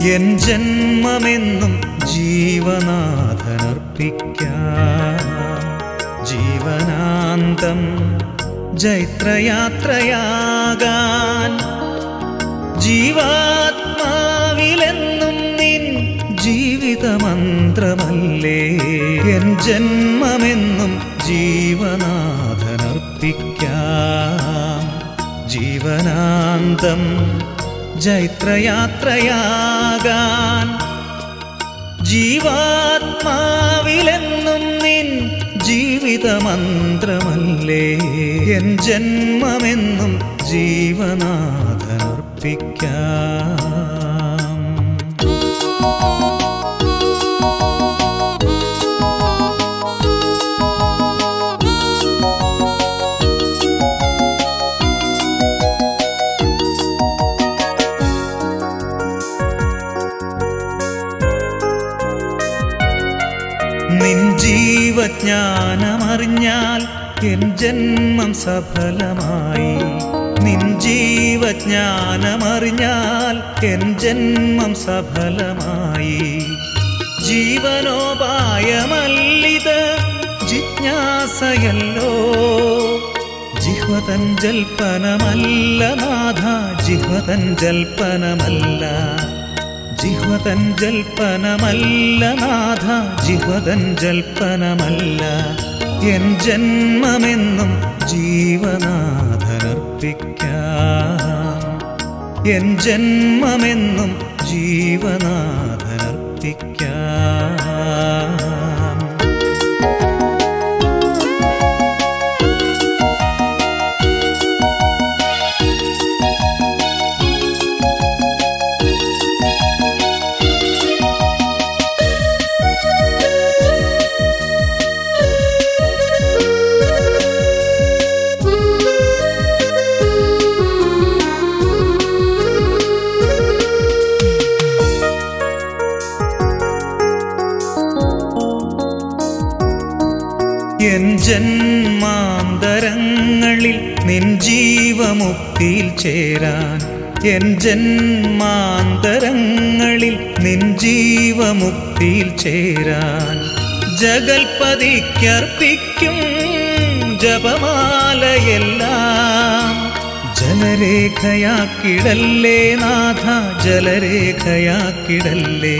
N ജന്മമെന്നും ജീവനാഥനർപ്പിക്കാം ജീവനാന്തം ജൈത്രയാത്രയാകാൻ ജീവാത്മാവിലെന്നും നിൻ ജീവിതമന്ത്രമല്ലേ N ജന്മമെന്നും ജീവനാഥനർപ്പിക്കാം ജീവനാന്തം ജൈത്രയാത്രയാകാൻ ജീവാത്മാവിലെന്നും നിൻ ജീവിതമന്ത്രമല്ലേ എൻ ജന്മമെന്നും ജീവനാഥനർപ്പിക്കാം നിൻ ജീവജ്ഞാനമറിഞ്ഞാൽ എൻ ജന്മം സഫലമായി നിൻ ജീവജ്ഞാനമറിഞ്ഞാൽ എൻ ജന്മം സഫലമായി ജീവനോപായമല്ലിത് ജിജ്ഞാസയല്ലോ ജിഹ്വതൻ ജൽപ്പനമല്ല നാഥ ജിഹ്വതൻ ജൽപ്പനമല്ല ജിഹ്വതൻ ജൽപ്പനമല്ല നാഥ ജിഹ്വതൻ ജൽപ്പനമല്ല എൻ ജന്മമെന്നും ജീവനാഥനർപ്പിക്കാം എൻ ജന്മമെന്നും ജീവനാഥനർപ്പിക്കാം എൻ ജന്മാന്തരങ്ങളിൽ നിൻ ജീവമുക്തിയിൽ ചേരാൻ എൻ ജന്മാന്തരങ്ങളിൽ നിൻ ജീവമുക്തിയിൽ ചേരാൻ ജഗൽപതിക്കർപ്പിക്കും ജപമാലയെല്ലാം ജലരേഖയാക്കിടല്ലേ നാഥ ജലരേഖയാക്കിടല്ലേ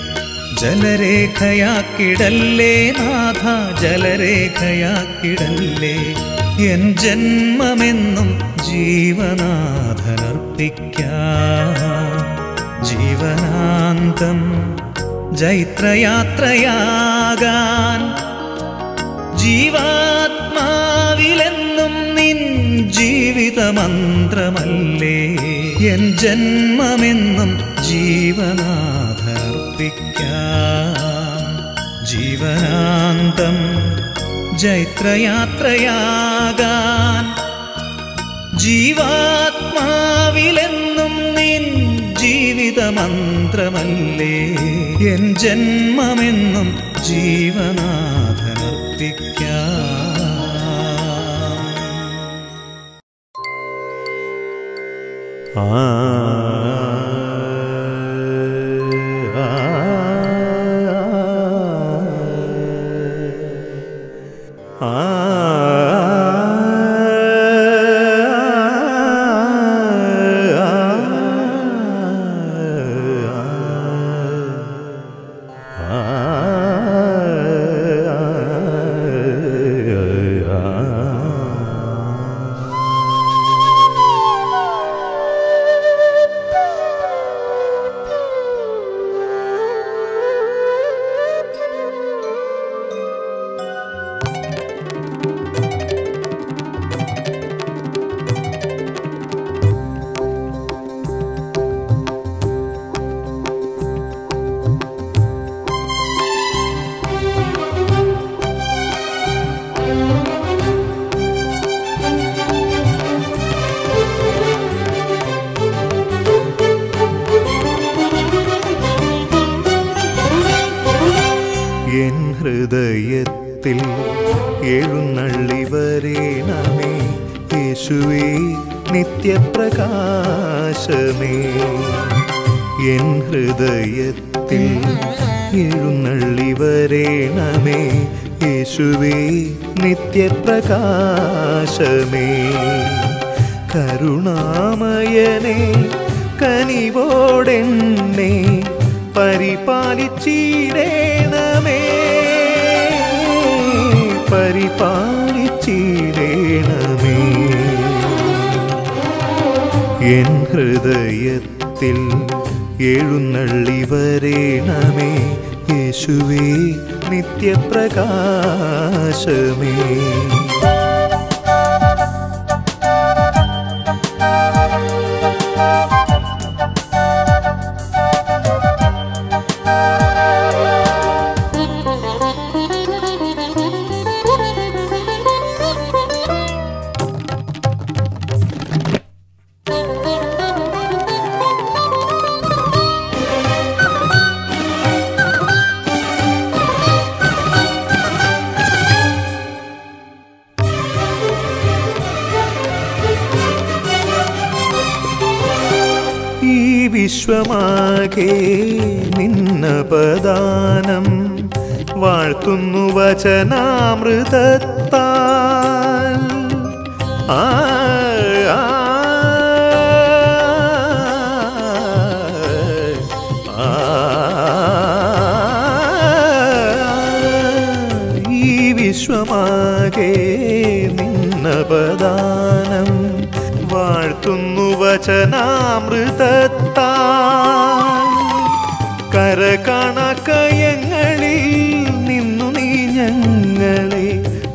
ജലരേഖയാക്കിടല്ലേ നാഥ ജലരേഖയാക്കിടല്ലേ എൻ ജന്മമെന്നും ജീവനാഥനർപ്പിക്കാം ജീവനാന്തം ജൈത്രയാത്രയാകാൻ ജീവാത്മാവിലെന്നും നിൻ ജീവിതമന്ത്രമല്ലേ എൻ ജന്മമെന്നും ജീവനാഥർപ്പിക്കാം ജീവനാന്തം ജൈത്രയാത്രയാകാൻ ജീവാത്മാവിലെന്നും നിൻ ജീവിതമന്ത്രമല്ലേ എൻ ജന്മമെന്നും ജീവനാഥനർപ്പിക്കാം ആ എൻ ഹൃദയത്തിൽ എഴുന്നള്ളി വരേണമേ യേശുവേ നിത്യപ്രകാശമേ എൻ ഹൃദയത്തിൽ എഴുന്നള്ളി വരേണമേ യേശുവേ നിത്യപ്രകാശമേ കരുണാമയനെ കനിവോടെന്നെ പരിപാലിച്ചിടേണമേ പരിപാലിച്ചിടേണമേ എൻ ഹൃദയത്തിൽ എഴുന്നള്ളി വരേണമേ യേശുവേ നിത്യപ്രകാശമേ ഈ വിശ്വമാകെ നിന്നപദാനം വാഴ്ത്തുന്നു വചനാമൃതത്താൽ ആ ആ, ആ, ഈ വിശ്വമാകെ നിന്നപദാനം വാഴ്ത്തുന്നു വചനാമൃതത്താൽ കരകണക്കയങ്ങളിൽ നിന്നു നീ ഞങ്ങളെ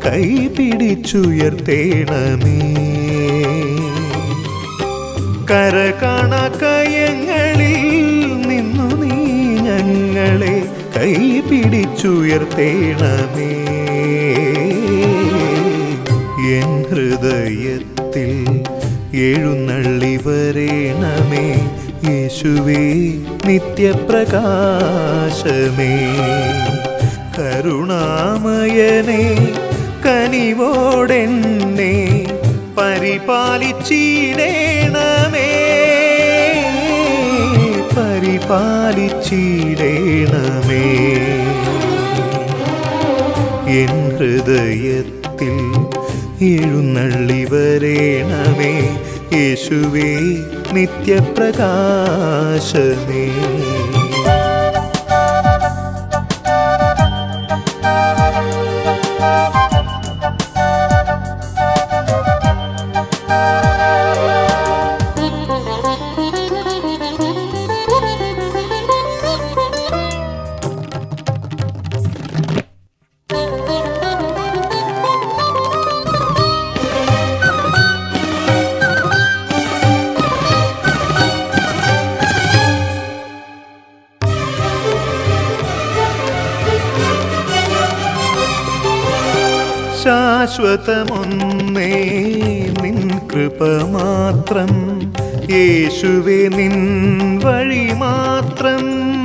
കൈപിടിച്ചുയർത്തേണമേ കരകണക്കയങ്ങളിൽ നിന്നു നീ ഞങ്ങളെ കൈപിടിച്ചുയർത്തേണമേ എൻ ഹൃദയത്തിൽ എഴുന്നള്ളി വരേണമേ യേശുവേ നിത്യപ്രകാശമേ കരുണാമയനെ കനിവോടെന്നെ പരിപാലിച്ചിടേണമേ പരിപാലിച്ചിടേണമേ എൻ ഹൃദയത്തിൽ എഴുന്നള്ളി വരേണമേ യേശുവേ നിത്യപ്രകാശമേ ശാശ്വതമൊന്നേ നിൻ കൃപ മാത്രം യേശുവേ നിൻ വഴി മാത്രം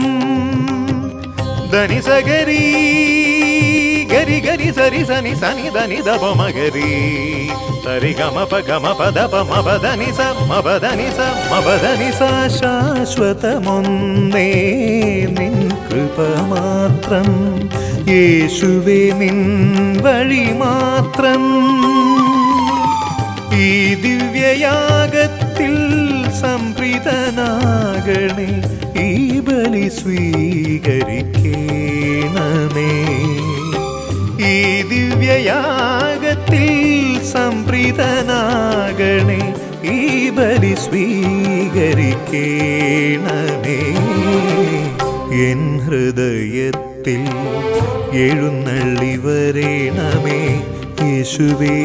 ധനി സഗരി ഗരി ഗരി സരി സനി സനി ധനി ദപ മഗരി സരി ഗമ പ ഗമ പദ പ മപ ധനി സ മപ ധനി സ മപ ധനി സ ശാശ്വതമൊന്നേ നിൻ കൃപ മാത്രം യേശുവേ നിൻ വഴി മാത്രം ഈ ദിവ്യയാഗത്തിൽ സംപ്രീതനാകണേ ഈ ബലി സ്വീകരിക്കേണമേ ഈ ദിവ്യയാഗത്തിൽ സംപ്രീതനാകണേ ഈ ബലി സ്വീകരിക്കേണമേ എൻ ഹൃദയത്തിൽ എഴുന്നള്ളി വരേണമേ യേശുവേ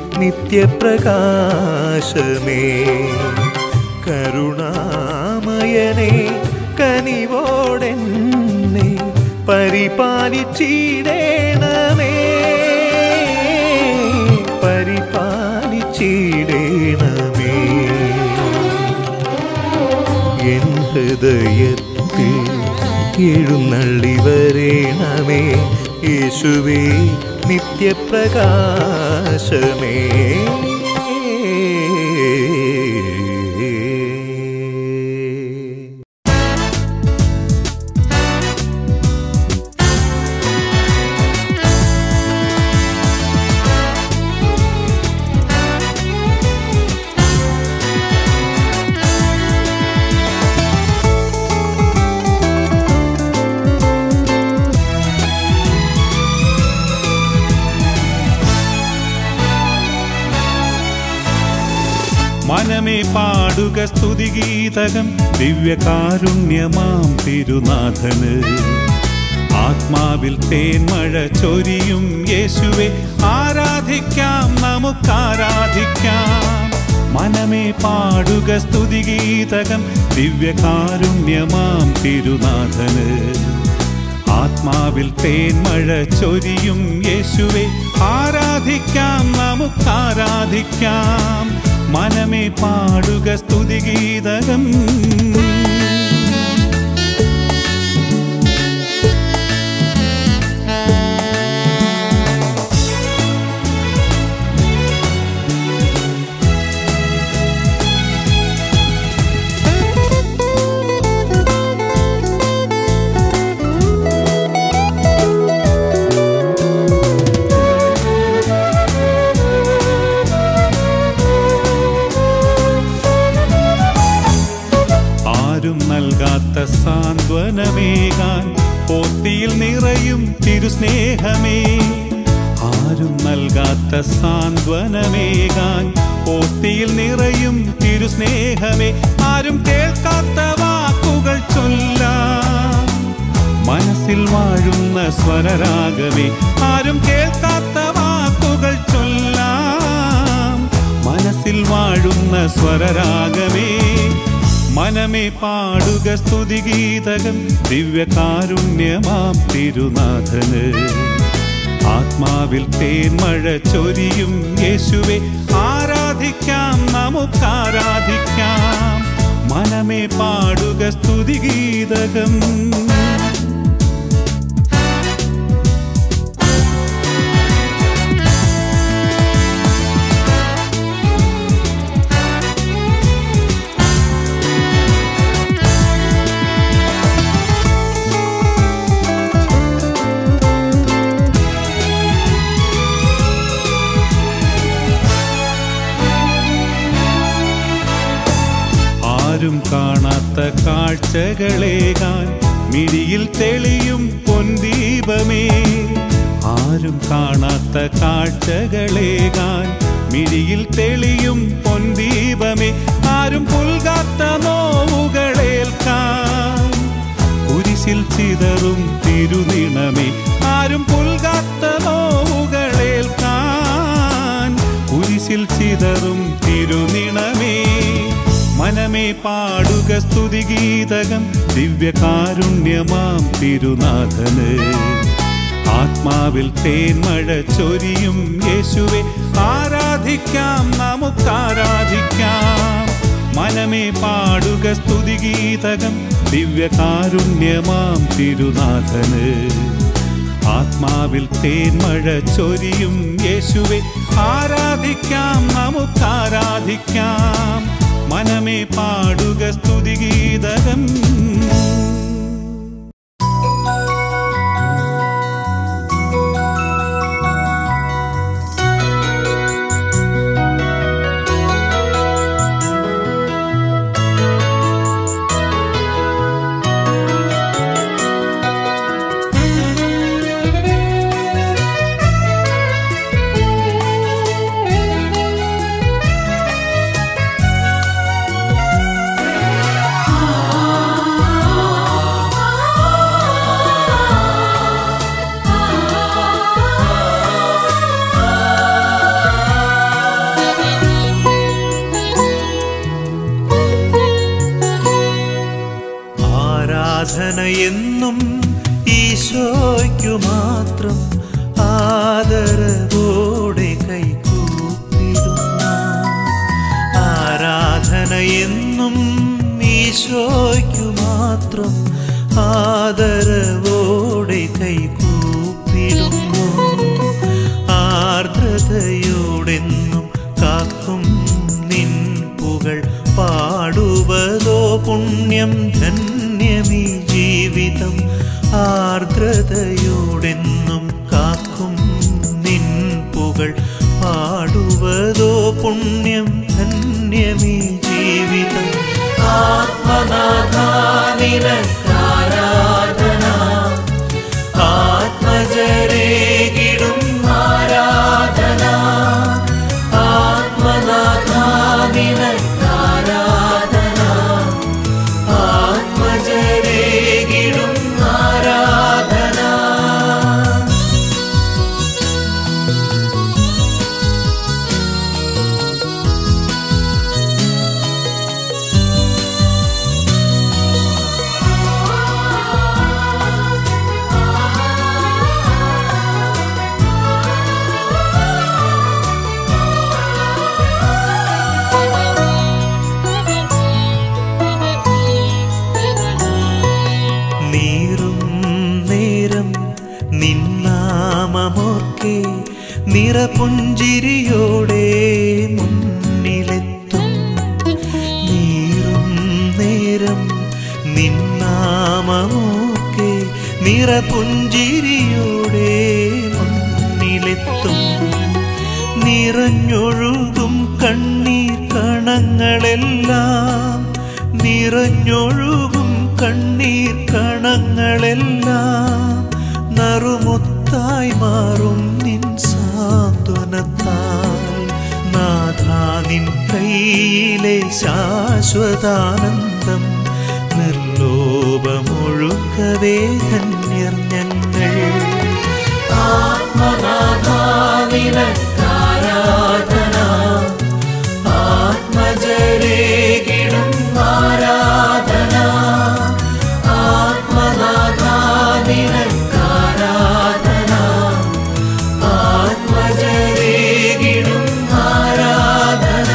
നിത്യപ്രകാശമേ കരുണാമയനെ കനിവോടെന്നെ പരിപാലിച്ചിടേണമേ പരിപാലിച്ചിടേണമേ എൻ ഹൃദയത്തിൽ എഴുന്നള്ളി വരേണമേ യേശുവേ നിത്യപ്രകാശമേ മനമേ പാടുക സ്തുതിഗീതകം ദിവ്യകാരുണ്യമാം തിരുനാഥന് ആത്മാവിൽ തേന്മഴ ചൊരിയും യേശുവെ ആരാധിക്കാം നമുക്കാരാധിക്കാം മനമേ പാടുക സ്തുതിഗീതകം ദിവ്യകാരുണ്യമാം തിരുനാഥന് ആത്മാവിൽ തേന്മഴ ചൊരിയും യേശുവെ ആരാധിക്കാം നമുക്കാരാധിക്കാം മനമേ പാടുക സ്തുതിഗീതകം ആരും നൽകാത്ത സാന്ത്വനമേകാൻ പോത്തിയിൽ നിറയും തിരുസ്നേഹമേ ആരും നൽകാത്ത സാന്ത്വനമേകാൻ പോത്തിയിൽ നിറയും തിരുസ്നേഹമേ ആരും കേൾക്കാത്ത വാക്കുകൾ ചൊല്ലാം മനസ്സിൽ വാഴുന്ന സ്വരരാഗമേ ആരും കേൾക്കാത്ത വാക്കുകൾ ചൊല്ലാം മനസ്സിൽ വാഴുന്ന സ്വരരാഗമേ മനമേ പാടുക സ്തുതിഗീതകം ദിവ്യകാരുണ്യമാം തിരുനാഥന് ആത്മാവിൽ തേന്മഴ ചൊരിയും യേശുവെ ആരാധിക്കാം നമുക്കാരാധിക്കാം മനമേ പാടുക സ്തുതിഗീതകം ആരും കാണാത്ത കാഴ്ചകളേകാൻ മിഴിയിൽ തെളിയും പൊൻദീപമേ ആരും കാണാത്ത കാഴ്ചകളേകാൻ മിഴിയിൽ തെളിയും പൊൻദീപമേ ആരും പുൽകാത്ത നോവുകളേൽക്കാൻ കുരിശിൽ ചിതറും തിരുനിണമേ ആരും പുൽകാത്ത നോവുകളേൽക്കാൻ കുരിശിൽ ചിതറും തിരുനിണമേ മനമേ പാടുക സ്തുതിഗീതകം ദിവ്യകാരുണ്യമാം തിരുനാഥന് ആത്മാവിൽ തേന്മഴ ചൊരിയും യേശുവെ ആരാധിക്കാം നമുക്കാരാധിക്കാം മനമേ പാടുക സ്തുതിഗീതകം ദിവ്യകാരുണ്യമാം തിരുനാഥന് ആത്മാവിൽ തേന്മഴ ചൊരിയും യേശുവെ ആരാധിക്കാം നമുക്കാരാധിക്കാം മനമേ പാടുക സ്തുതിഗീതകം ആരാധന എന്നും ഈശോയ്ക്കു മാത്രം ആദരവോടെ കൈകൂപ്പിടുന്നു ആരാധന എന്നും ഈശോയ്ക്കു മാത്രം ആദരവോടെ കൈകൂപ്പിടുന്നു ആർദ്രതയോടെന്നും കാക്കും നിൻ പുകൾ പാടുവതോ പുണ്യം ധന്യമീ ജീവിതം ആർദ്രതയോടെന്നും കാക്കും നിൻ പുകൾ പാടുവതോ പുണ്യം ധന്യമീ ജീവിതം ആത്മനാഥാനിരക്കാരാധന ആത്മജരേകിടും ആരാധന ആത്മനാഥാനിരക്കാരാധന നിറപുഞ്ചിരിയോടെ മുന്നിലെത്തും നീറും നേരം നിന്നാമമൊക്കെ നിറപുഞ്ചിരിയോടെ മുന്നിലെത്തും നിറഞ്ഞൊഴുകും കണ്ണീർ കണങ്ങളെല്ലാം നിറഞ്ഞൊഴുകും കണ്ണീർ കണങ്ങളെല്ലാം നറുമുത്തായി മാറും നിൻ സാന്ത്വനത്താൽ നാഥാ നിൻ കയ്യിലെ ശാശ്വതാനന്ദം നിർലോഭമൊഴുക്കവേ ധന്യർ ഞങ്ങൾ ആത്മനാഥാവിനക്കാരാധന ആത്മജരേകിടും ആരാധന ആത്മനാഥാവിനക്കാരാധന ആത്മജരേകിടും ആരാധന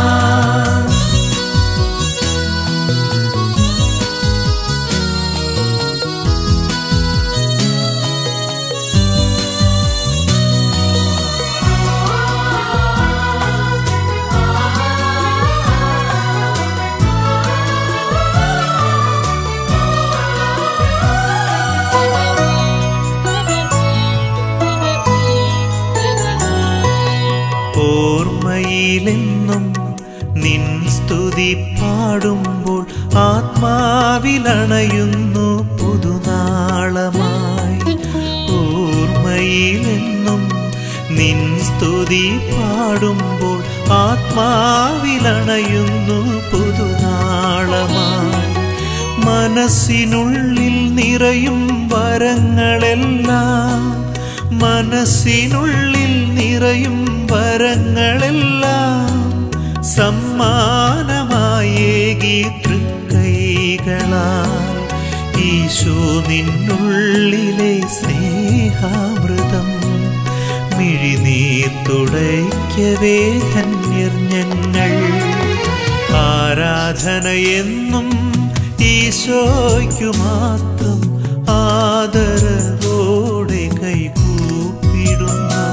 ഓർമ്മയിലെന്നും നിൻ സ്തുതി പാടുമ്പോൾ ആത്മാവിലണയുന്നു പുതുനാളമായി ഓർമ്മയിലെന്നും നിൻ സ്തുതി പാടുമ്പോൾ ആത്മാവിലണയുന്നു പുതുനാളമായി മനസ്സിനുള്ളിൽ നിറയും വരങ്ങളെല്ലാം മനസ്സിനുള്ളിൽ നിറയും വരങ്ങളെല്ലാം സമ്മാനമായേകി തൃക്കൈകളാൽ ഈശോ നിന്നുള്ളിലെ സ്നേഹാമൃതം മിഴിനീർ തുടയ്ക്കവേ ധന്യർ ഞങ്ങൾ ആരാധനയെന്നും ഈശോയ്ക്കു മാത്രം ആദരവോടെ കൈകൂപ്പിടുന്നു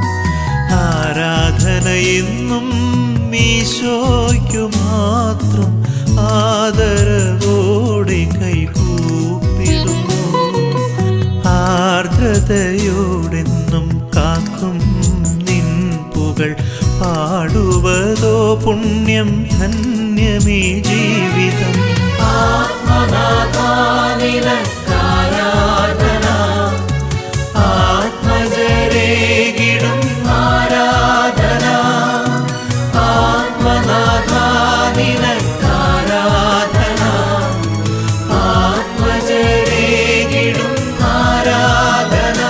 ആരാധനയെന്നും ഈശോയ്ക്കു മാത്രം ആദരവോടെ കൈകൂപ്പിടുന്നു ആർദ്രതയോടെന്നും കാക്കും നിൻ പുകൾ പാടുവതോ പുണ്യം ധന്യമീ ജീവിതം ആത്മനാഥാനിനക്കാരാധന ആത്മജരേകിടും ആരാധന ആത്മനാഥാനിനക്കാരാധന ആത്മജരേകിടും ആരാധന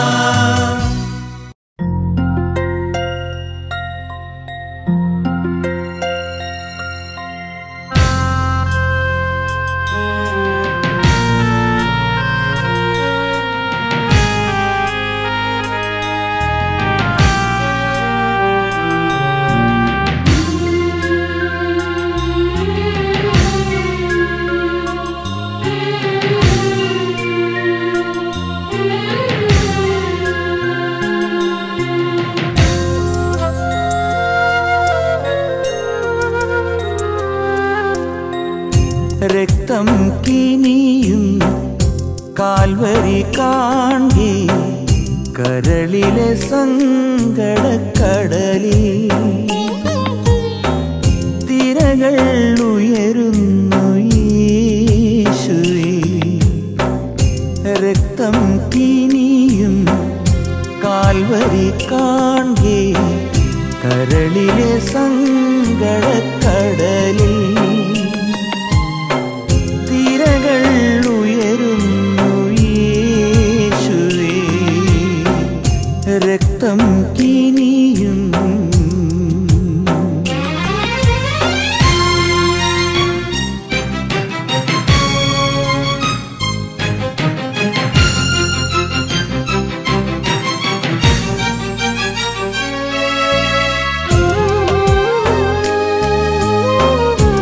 രക്തം കിനിയും കാൽവരി കാണ്ടി കരളിലെ സങ്കടക്കടലിൽ തിരകൾ ഉയരുന്നു യേശുവേ രക്തം കിനിയും കാൽവരി കാണ്ടി കരളിലെ സങ്കടക്കടലിൽ തിരകൾ ഉയരുന്നു യേശുവേ രക്തം കിനിയും Thank you.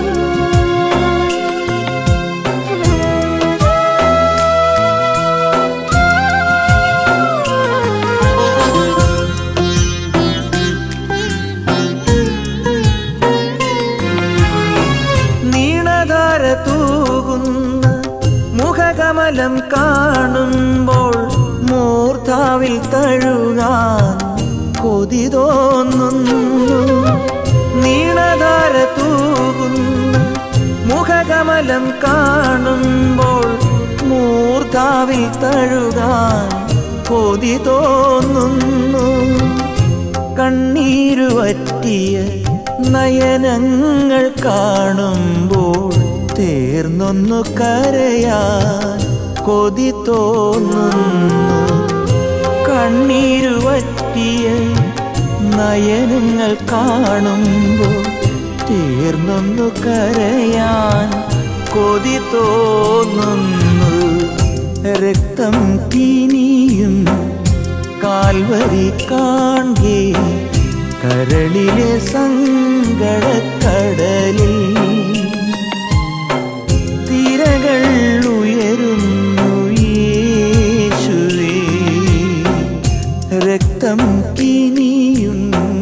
മുഖകമലം കാണുമ്പോൾ മൂർധാവിൽ തഴുകാൻ കൊതി തോന്നുന്നു നീളധാര തൂകുന്ന മുഖകമലം കാണുമ്പോൾ മൂർധാവിൽ തഴുകാൻ കൊതി തോന്നുന്നു കണ്ണീരുവറ്റിയ നയനങ്ങൾ കാണുമ്പോൾ തീർന്നൊന്നു കരയാൻ കൊതി തോന്നുന്നു കണ്ണീരുവറ്റിയ നയനങ്ങൾ കാണുമ്പോൾ തീർന്നൊന്നു കരയാൻ കൊതി തോന്നുന്നു രക്തം കിനിയും കാൽവരി കാൺകേ കരളിലെ സങ്കടക്കടലിൽ തിരകൾ ഉയരുന്നു യേശുവേ രക്തം കിനിയും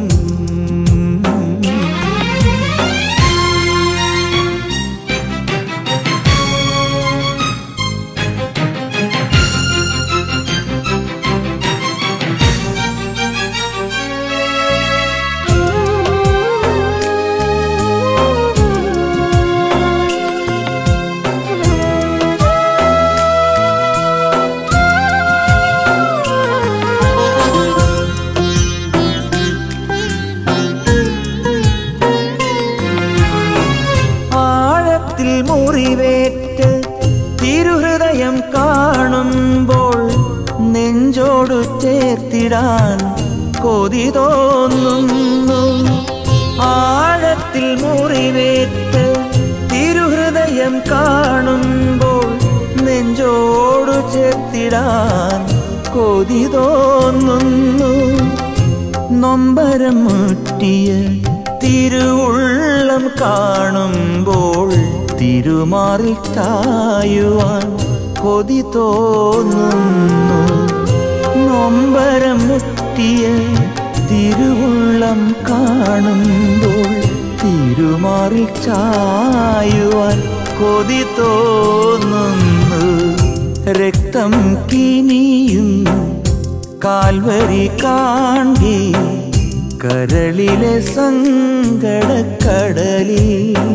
ആഴത്തിൽ മുറിവേറ്റ് തിരുഹൃദയം കാണുമ്പോൾ നെഞ്ചോടു ചേർത്തിടാൻ കൊതി തോന്നുന്നു ആഴത്തിൽ മുറിവേറ്റ് തിരുഹൃദയം കാണുമ്പോൾ നെഞ്ചോടു ചേർത്തിടാൻ കൊതി തോന്നുന്നു നൊമ്പരം മുട്ടിയ തിരുവുള്ളം കാണുമ്പോൾ തിരുമാറിൽ തായുവാൻ കൊതി തോന്നുന്നു നൊമ്പരം മുട്ടിയ തിരുവുള്ളം കാണുമ്പോൾ തിരുമാറിൽ ചായുവാൻ കൊതി തോന്നുന്നു രക്തം കിനിയും കാൽവരി കാണ്ടി കരളിലെ സങ്കടക്കടലിൽ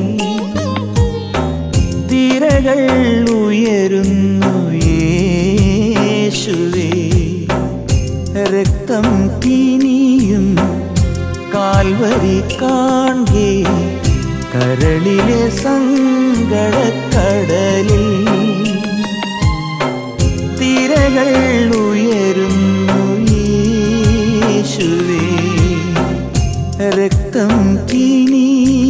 തിരകൾ ഉയരുന്നു യേശുവേ രക്തം കിനിയും കാൽവരി കാൺകേ കരളിലെ സങ്കടക്കടലിൽ തിരകൾ ഉയരുന്നു യേശുവേ രക്തം കിനിയും